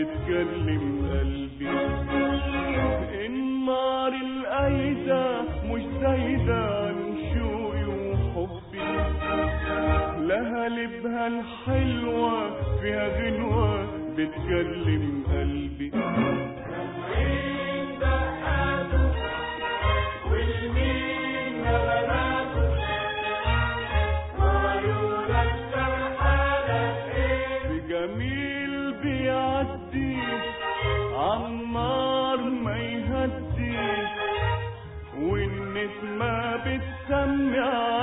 بتكلم قلبي النار القايدة مش زايدة عن شوقي وحبي لها لبها الحلوة فيها غنوة بتكلم قلبي بجميل بيعدي عالنار ما يهدي والنسمة بتسمع